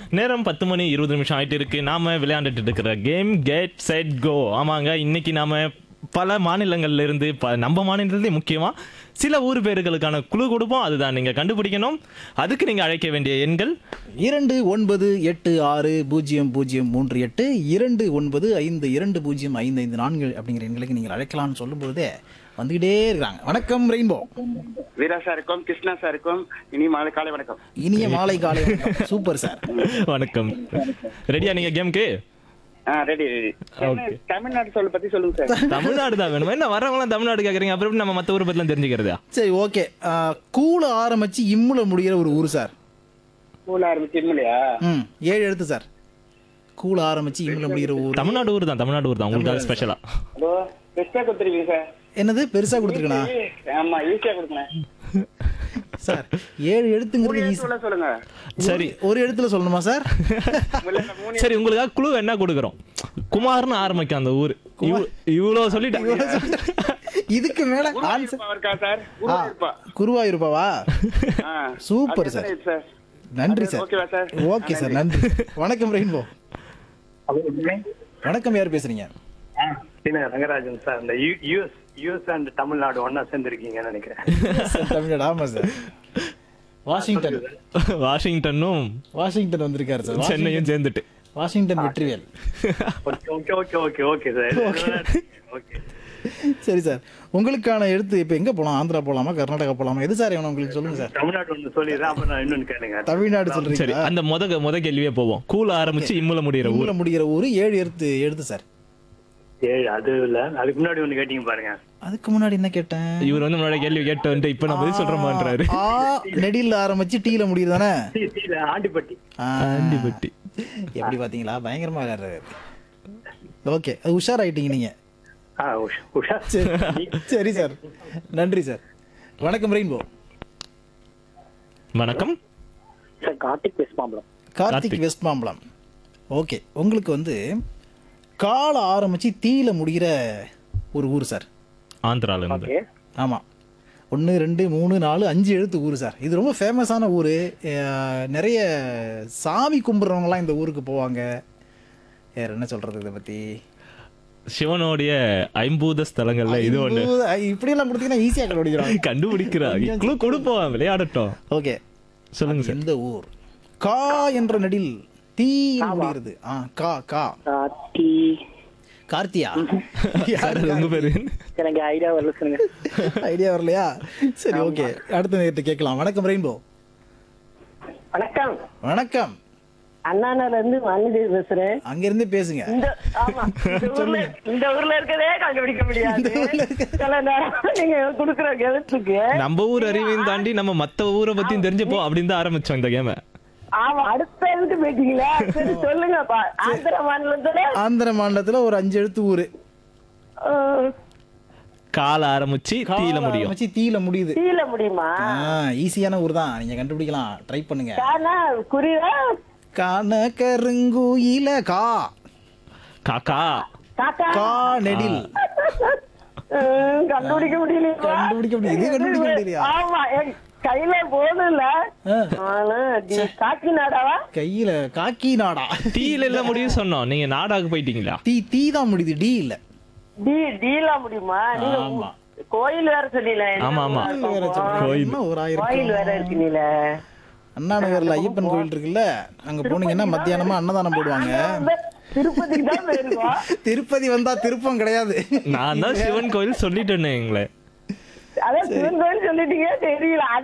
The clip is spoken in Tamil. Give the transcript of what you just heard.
நேரம் பத்து மணி இருபது நிமிஷம் ஆயிட்டு இருக்கு நாம விளையாண்டுட்டு இருக்கிற கேம் கெட் செட் கோ ஆமாங்க இன்னைக்கு நாம பல மாநிலங்கள்ல இருந்து ப நம்ம மாநிலத்திலே முக்கியமா சில ஊர் பேர்களுக்கான குழு கொடுப்போம் அதுதான் நீங்க கண்டுபிடிக்கணும் அதுக்கு நீங்க அழைக்க வேண்டிய எண்கள் இரண்டு ஒன்பது எட்டு ஆறு பூஜ்ஜியம் பூஜ்ஜியம் மூன்று எட்டு இரண்டு ஒன்பது ஐந்து இரண்டு பூஜ்ஜியம் ஐந்து ஐந்து நான்கு அப்படிங்கிற எண்களுக்கு நீங்கள் அழைக்கலாம்னு சொல்லும்போதே வந்துகிட்டே இருக்காங்க வணக்கம் ரெயின்போ வீரா சாருக்கும் கிருஷ்ணா சாருக்கும் இனி மாலை காலை வணக்கம் இனிய மாலை காலை வணக்கம். சூப்பர் சார் வணக்கம் ரெடியா நீங்க கேம்க்கு ஆ ரெடி ரெடி Okay. தமிழ்நாடு சொல்ல பத்தி சொல்லுங்க சார் தமிழ்நாடு தான் வேணுமா என்ன வரவங்களாம் தமிழ்நாடு கேக்குறீங்க அப்புறம் எப்படி நம்ம மத்த ஊரை பத்திலாம் தெரிஞ்சுக்கிறதா சரி ஓகே கூல ஆரம்பிச்சு இம்முல முடிகிற ஒரு ஊர் சார் ஸ்கூல் ஆரம்பிச்சு இல்லையா ம் ஏழு எழுத்து சார் கூல ஆரம்பிச்சு இம்முல முடிகிற ஊர் தமிழ்நாடு ஊர் தான் தமிழ்நாடு ஊர் தான் உங்களுக்காக ஸ்பெஷலா ஹலோ பெஸ்டா கொடுத்துருவீங்க சார் என்னது பெருசா கொடுத்துருக்கணா ஆமா ஈஸியா கொடுக்கணும் சார் ஏழு எழுத்துங்கிறது ஈஸி சொல்ல சொல்லுங்க சரி ஒரு எழுத்துல சொல்லணுமா சார் இல்ல, இல்ல, மூணு சரி உங்களுக்காக குழு என்ன கொடுக்குறோம் குமார்னு ஆரம்பிக்கும் அந்த ஊர் இவ்வ- இவ்வளவு சொல்லிட்டேன் இதுக்கு மேல ஆன்சர் குருவாயூர்ப்பா இருக்கா சார் குருவாயூர்ப்பா குருவாயூர்பாவா ஆ. சூப்பர் அது சார் எத்தனை சார் நன்றி அது சார் ஓகேவா சார் ஓகே சார் நன்றி வணக்கம் ரெயின்போ வணக்கம் யார் பேசுறீங்க சீன ரங்கராஜன் சார் இந்த யூஎஸ் யூஎஸ் அண்ட் தமிழ்நாடு ஒன்னா சேர்ந்துருக்கீங்கன்னு நினைக்கிறேன் சார், தமிழ்நாடு ஆமா சார் வாஷிங்டன் வாஷிங்டனும் வாஷிங்டன் வந்திருக்காரு சார் வாஷிங்டன் சென்னையும் சேர்ந்துட்டு Washington Vetrivel okay okay okay okay okay sir okay சரி சார் உங்களுக்கான எழுத்து இப்போ எங்க போலாம் ஆந்திரா போலாமா கர்நாடகா போலாமா எது சார் வேணும் உங்களுக்கு சொல்லுங்க சார் தமிழ்நாடு ஒன்று சொல்லிடுறேன் அப்புறம் நான் இன்னொன்னு கேளுங்க தமிழ்நாடு சரி சொல்றீங்களா அந்த முத முத கேள்வியே போவோம் கூல ஆரம்பிச்சு இம்முல முடியிற ஊர் ஊர்ல முடிகிற ஊர் ஏழு எழுத்து எழுத்து சார் ஏழு அது இல்ல அதுக்கு முன்னாடி ஒண்ணு கேட்டீங்க பாருங்க அதுக்கு முன்னாடி என்ன கேட்டேன் இவர் வந்து முன்னாடி கேள்வி கேட்டு வந்துட்டு இப்ப நான் பதில் சொல்றேன்றாரு ஆ நெடில ஆரம்பிச்சு டீல முடியுது தானே சி சில ஆண்டிப்பட்டி ஆண்டிபட்டி எப்படி பாத்தீங்களா பயங்கரமா விளையாடுறாரு ஓகே அது உஷாராயிட்டீங்க நீங்க ஆ உஷா உஷா சரி சரி சார் நன்றி சார் வணக்கம் ரெயின்போ வணக்கம் சார் கார்த்திக் பேசுமாம்பலம் கார்த்திக் வெஸ்ட் மாம்பலம் ஓகே உங்களுக்கு வந்து கால ஆரம்பிச்சு தீல முடிகிற ஒரு ஊர் சார் ஆந்திரால இருந்து ஓகே ஆமாம் ஒன்று ரெண்டு மூணு நாலு அஞ்சு எழுத்து ஊர் சார் இது ரொம்ப ஃபேமஸான ஊர் நிறைய சாமி கும்பிட்றவங்கலாம் இந்த ஊருக்கு போவாங்க வேற என்ன சொல்றது இதை பற்றி சிவனுடைய ஐம்பூத ஸ்தலங்கள்ல இது ஒண்ணு இப்படியெல்லாம் கொடுத்தீங்கன்னா ஈஸியாக கண்டுபிடிக்கிறாங்க கண்டுபிடிக்கிறார் குழு கொடுப்போம் விளையாடட்டும் ஓகே சொல்லுங்க சார் எந்த ஊர் கா என்ற நெடில் தீ முடிகிறது ஆ கா கா கார்த்தி கார்த்தியா சார், உங்க பேரு எனக்கு ஐடியா வரல சொல்லுங்க ஐடியா வரலையா சரி ஓகே அடுத்த நேரத்தை கேட்கலாம் வணக்கம் ரெயின்போ வணக்கம் வணக்கம் அண்ணாநகர்ல இருந்து வாணிதேவி பேசுறேன் அங்கிருந்து பேசுங்க இந்த ஆமா இந்த ஊர்ல இந்த ஊர்ல இருக்கதே கண்டுபிடிக்க முடியாது சில நேரம் நீங்க குடுக்குற எழுத்துக்கு நம்ம ஊர் அறிவையும் தாண்டி நம்ம மத்த ஊரை பத்தியும் தெரிஞ்சுப்போம் அப்படின்னு தான் ஆரம்பிச்சோம் இந்த கேம ஆமா அடுத்த எழுத்து போயிட்டீங்களா சரி சொல்லுங்கப்பா ஆந்திர மாநிலத்துல ஆந்திர மாநிலத்துல ஒரு அஞ்சு எழுத்து ஊரு அஹ், கால ஆரம்பிச்சு தீல முடியும் வச்சு தீல முடியுது தீல முடியுமா ஈஸியான ஊர் தான் நீங்க கண்டுபிடிக்கலாம் ட்ரை பண்ணுங்க கானா குறிவா காண கருங்குயில கா காக்கா காக்கா கா நெடில் அஹ், கண்டுபிடிக்க முடியல கண்டுபிடிக்க முடியல. இது கண்டுபிடிக்க முடியலையா? ஆமா என் கையில போதும் ஆ, ஆனா காக்கி நாடாவா கையில காக்கி நாடா தீல எல்லாம் முடியும் சொன்னோம் நீங்க நாடாக்கு போயிட்டீங்களா தீ தீ தான் முடியுது டி இல்ல டி டீலா முடியுமா நீங்க ஆமா. கோயில் வேற சொன்னீல ஆமா, ஆமா. வேற சொல்றேன். கோயில். என்ன ஒரு ஆயிரம் கோயில் வேற இருக்கு நீல அண்ணா நகர்ல ஐயப்பன் கோயில் இருக்குல்ல அங்க போனீங்கன்னா மத்தியானமா அன்னதானம் போடுவாங்க திருப்பதிக்கு தான் போயிருக்கோம் திருப்பதி வந்தா திருப்பம் கிடையாது நான் தான் சிவன் கோயில் சொல்லிட்டேனே எங்களை அதான் சிவன் கோயில் சொல்லிட்டீங்க தெரியல அது